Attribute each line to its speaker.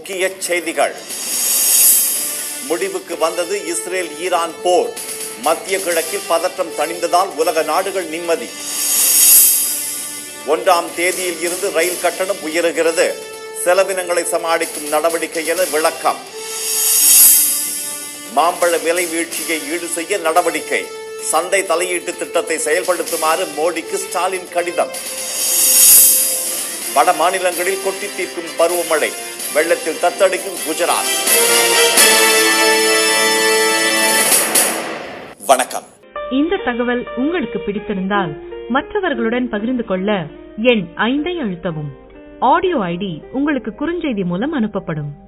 Speaker 1: முக்கிய செய்திகள் முடிவுக்கு வந்தது இஸ்ரேல் ஈரான் போர் மத்திய கிழக்கில் பதற்றம் தணிந்ததால் உலக நாடுகள் நிம்மதி ஒன்றாம் தேதியில் இருந்து ரயில் கட்டணம் உயருகிறது செலவினங்களை சமாளிக்கும் நடவடிக்கை என விளக்கம் மாம்பழ விலை வீழ்ச்சியை ஈடு செய்ய நடவடிக்கை சந்தை தலையீட்டு திட்டத்தை செயல்படுத்துமாறு மோடிக்கு ஸ்டாலின் கடிதம் வட மாநிலங்களில் கொட்டி தீர்க்கும் பருவமழை வெள்ளத்தில் தத்தளிக்கும் குஜராத் வணக்கம்
Speaker 2: இந்த தகவல் உங்களுக்கு பிடித்திருந்தால் மற்றவர்களுடன் பகிர்ந்து கொள்ள எண் ஐந்தை அழுத்தவும் ஆடியோ ஐடி உங்களுக்கு குறுஞ்செய்தி மூலம் அனுப்பப்படும்